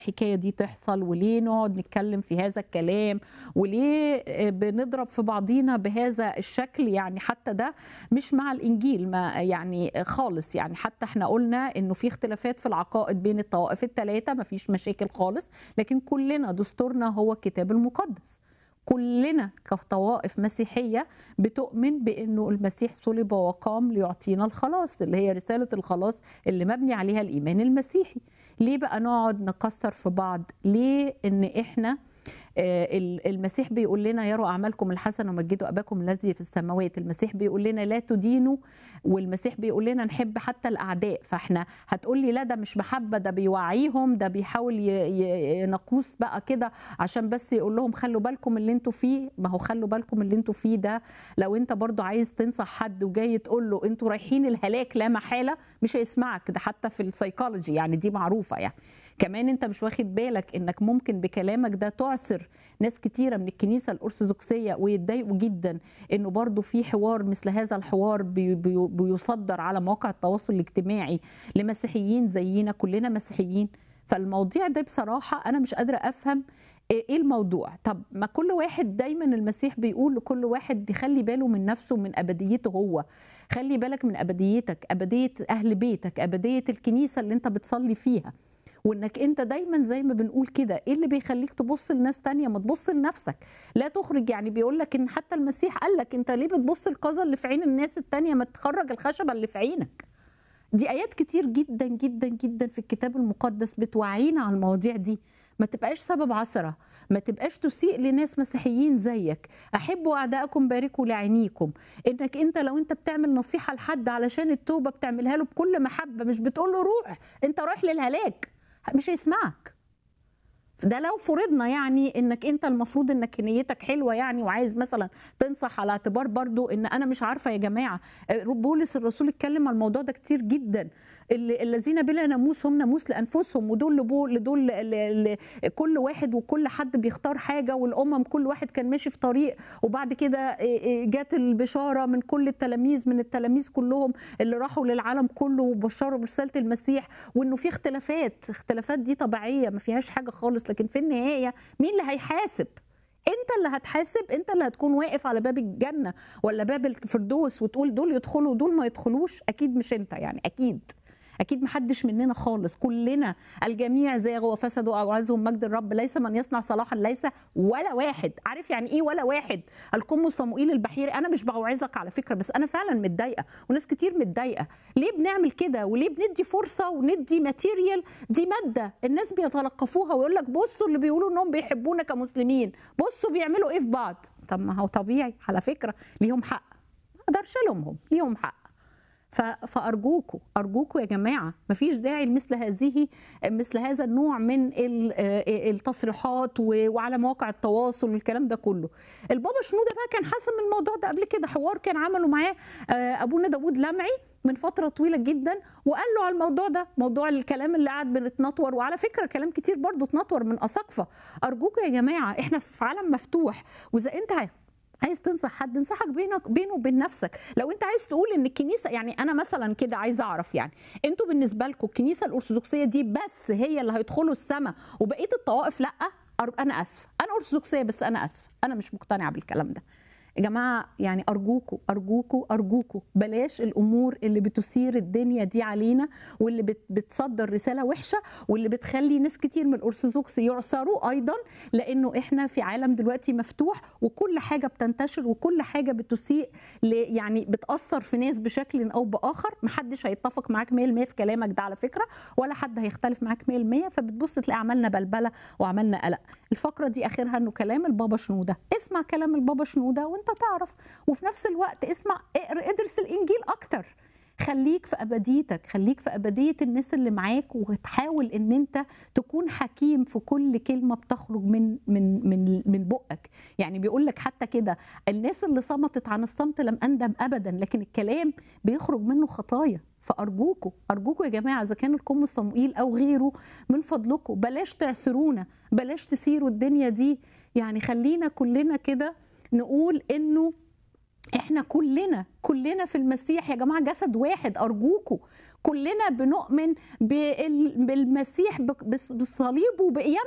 الحكايه دي تحصل وليه نقعد نتكلم في هذا الكلام وليه بنضرب في بعضينا بهذا الشكل يعني حتى ده مش مع الانجيل ما يعني خالص يعني حتى احنا قلنا انه في اختلافات في العقائد بين الطوائف الثلاثه ما فيش مشاكل خالص لكن كلنا دستورنا هو الكتاب المقدس كلنا كطوائف مسيحيه بتؤمن بانه المسيح صلب وقام ليعطينا الخلاص اللي هي رساله الخلاص اللي مبني عليها الايمان المسيحي ليه بقى نقعد نكسر في بعض ليه ان احنا المسيح بيقول لنا يروا اعمالكم الحسنه ومجدوا اباكم الذي في السماوات المسيح بيقول لنا لا تدينوا والمسيح بيقول لنا نحب حتى الاعداء فاحنا هتقول لي لا ده مش محبه ده بيوعيهم ده بيحاول ينقوص بقى كده عشان بس يقول لهم خلوا بالكم اللي انتوا فيه ما هو خلوا بالكم اللي انتوا فيه ده لو انت برضو عايز تنصح حد وجاي تقول له انتوا رايحين الهلاك لا محاله مش هيسمعك ده حتى في السيكولوجي يعني دي معروفه يعني كمان انت مش واخد بالك انك ممكن بكلامك ده تعسر ناس كتيره من الكنيسه الارثوذكسيه ويتضايقوا جدا انه برضو في حوار مثل هذا الحوار بي بي بيصدر على مواقع التواصل الاجتماعي لمسيحيين زينا كلنا مسيحيين فالمواضيع ده بصراحه انا مش قادره افهم ايه الموضوع طب ما كل واحد دايما المسيح بيقول لكل واحد يخلي باله من نفسه من ابديته هو خلي بالك من ابديتك ابديه اهل بيتك ابديه الكنيسه اللي انت بتصلي فيها وانك انت دايما زي ما بنقول كده ايه اللي بيخليك تبص لناس تانية ما تبص لنفسك لا تخرج يعني بيقول لك ان حتى المسيح قال لك انت ليه بتبص القذى اللي في عين الناس التانية ما تخرج الخشبة اللي في عينك دي ايات كتير جدا جدا جدا في الكتاب المقدس بتوعينا على المواضيع دي ما تبقاش سبب عثرة ما تبقاش تسيء لناس مسيحيين زيك احبوا اعدائكم باركوا لعينيكم انك انت لو انت بتعمل نصيحة لحد علشان التوبة بتعملها له بكل محبة مش بتقول له روح انت رايح للهلاك مش هيسمعك ده لو فرضنا يعني انك انت المفروض انك نيتك حلوه يعني وعايز مثلا تنصح على اعتبار برضو ان انا مش عارفه يا جماعه بولس الرسول اتكلم على الموضوع ده كتير جدا الذين بلا ناموس هم ناموس لانفسهم ودول لدول كل واحد وكل حد بيختار حاجه والامم كل واحد كان ماشي في طريق وبعد كده جت البشاره من كل التلاميذ من التلاميذ كلهم اللي راحوا للعالم كله وبشروا برساله المسيح وانه في اختلافات اختلافات دي طبيعيه ما فيهاش حاجه خالص لكن في النهايه مين اللي هيحاسب انت اللي هتحاسب انت اللي هتكون واقف على باب الجنه ولا باب الفردوس وتقول دول يدخلوا ودول ما يدخلوش اكيد مش انت يعني اكيد اكيد محدش مننا خالص كلنا الجميع زاغوا وفسدوا اعوزهم مجد الرب ليس من يصنع صلاحا ليس ولا واحد عارف يعني ايه ولا واحد القم صموئيل البحيري انا مش بوعظك على فكره بس انا فعلا متضايقه وناس كتير متضايقه ليه بنعمل كده وليه بندي فرصه وندي ماتيريال دي ماده الناس بيتلقفوها ويقول لك بصوا اللي بيقولوا انهم بيحبونا كمسلمين بصوا بيعملوا ايه في بعض طب ما هو طبيعي على فكره ليهم حق ما اقدرش الومهم ليهم حق فارجوكوا ارجوكوا يا جماعه مفيش داعي لمثل هذه مثل هذا النوع من التصريحات وعلى مواقع التواصل والكلام ده كله البابا شنوده بقى كان حسم الموضوع ده قبل كده حوار كان عمله معاه ابونا داوود لمعي من فتره طويله جدا وقال له على الموضوع ده موضوع الكلام اللي قاعد بنتنطور وعلى فكره كلام كتير برضو اتنطور من اساقفه ارجوكوا يا جماعه احنا في عالم مفتوح واذا انت عايز تنصح حد انصحك بينك بينه وبين نفسك لو انت عايز تقول ان الكنيسه يعني انا مثلا كده عايز اعرف يعني انتوا بالنسبه لكم الكنيسه الارثوذكسيه دي بس هي اللي هيدخلوا السماء وبقيه الطوائف لا انا اسفه انا ارثوذكسيه بس انا اسفه انا مش مقتنعه بالكلام ده يا جماعه يعني ارجوكوا ارجوكوا ارجوكوا بلاش الامور اللي بتثير الدنيا دي علينا واللي بتصدر رساله وحشه واللي بتخلي ناس كتير من الارثوذكس يعصروا ايضا لانه احنا في عالم دلوقتي مفتوح وكل حاجه بتنتشر وكل حاجه بتسيء يعني بتاثر في ناس بشكل او باخر محدش هيتفق معاك 100% في كلامك ده على فكره ولا حد هيختلف معاك 100% فبتبص تلاقي عملنا بلبله وعملنا قلق الفقره دي اخرها انه كلام البابا شنوده اسمع كلام البابا شنوده وانت تعرف وفي نفس الوقت اسمع ادرس الانجيل اكتر خليك في ابديتك خليك في ابديه الناس اللي معاك وتحاول ان انت تكون حكيم في كل كلمه بتخرج من من من من بقك يعني بيقول لك حتى كده الناس اللي صمتت عن الصمت لم اندم ابدا لكن الكلام بيخرج منه خطايا فارجوكوا ارجوكوا يا جماعه اذا كان القم صموئيل او غيره من فضلكم بلاش تعسرونا بلاش تسيروا الدنيا دي يعني خلينا كلنا كده نقول انه احنا كلنا كلنا في المسيح يا جماعه جسد واحد ارجوكوا كلنا بنؤمن بال- بالمسيح بك- بس- بالصليب وبقيامته